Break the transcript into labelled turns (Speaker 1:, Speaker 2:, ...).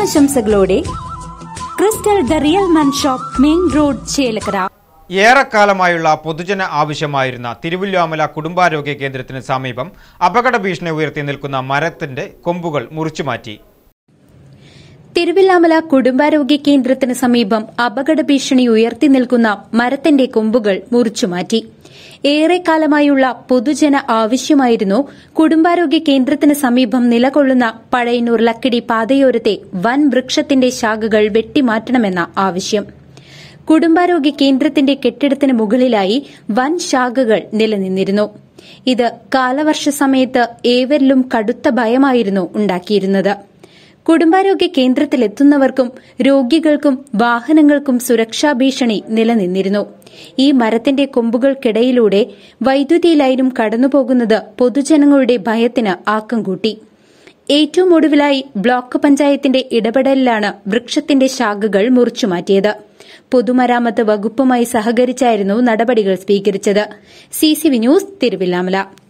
Speaker 1: ഓണാശംസകളോടെ crystal the real man shop main road Chelakkara
Speaker 2: ഏറെക്കാലമായുള്ള പൊതുജന ആവശ്യമായിരുന്ന തിരുവല്ലോമല കുടുംബാരോഗ്യ കേന്ദ്രത്തിന് സമീപം അപകട ഭീഷണി ഉയർത്തി നിൽക്കുന്ന മരത്തിന്റെ കൊമ്പുകൾ മുറിച്ചുമാറ്റി
Speaker 1: തിരുവില്ലാമല കുടുംബാരോഗ്യ കേന്ദ്രത്തിന് സമീപം അപകട ഭീഷണി ഉയർത്തി നിൽക്കുന്ന മരത്തിന്റെ കൊമ്പുകൾ മുറിച്ചുമാറ്റി ഏറെക്കാലമായുള്ള പൊതുജന ആവശ്യമായിരുന്നു കുടുംബാരോഗ്യ കേന്ദ്രത്തിന് സമീപം നിലകൊള്ളുന്ന പഴയന്നൂർ ലക്കിടി പാതയോരത്തെ വൻ വൃക്ഷത്തിന്റെ ശാഖകൾ വെട്ടിമാറ്റണമെന്ന ആവശ്യം കുടുംബാരോഗ്യ കേന്ദ്രത്തിന്റെ കെട്ടിടത്തിന് മുകളിലായി വൻ ശാഖകൾ നിലനിന്നിരുന്നു ഇത് കാലവർഷ സമയത്ത് ഏവരിലും കടുത്ത ഭയമായിരുന്നു ഉണ്ടാക്കിയിരുന്നത് കുടുംബാരോഗ്യ കേന്ദ്രത്തിലെത്തുന്നവർക്കും രോഗികൾക്കും വാഹനങ്ങൾക്കും സുരക്ഷാ ഭീഷണി നിലനിന്നിരുന്നു ഈ മരത്തിന്റെ കൊമ്പുകൾക്കിടയിലൂടെ വൈദ്യുതി ലൈനും കടന്നുപോകുന്നത് പൊതുജനങ്ങളുടെ ഭയത്തിന് ആക്കം കൂട്ടി ഏറ്റവും ഒടുവിലായി ബ്ലോക്ക് പഞ്ചായത്തിന്റെ ഇടപെടലിലാണ് വൃക്ഷത്തിന്റെ ശാഖകൾ മുറിച്ചുമാറ്റിയത് പൊതുമരാമത്ത് വകുപ്പുമായി സഹകരിച്ചായിരുന്നു നടപടികൾ സ്വീകരിച്ചത് സിസിവി ന്യൂസ് തിരുവില്ലാമല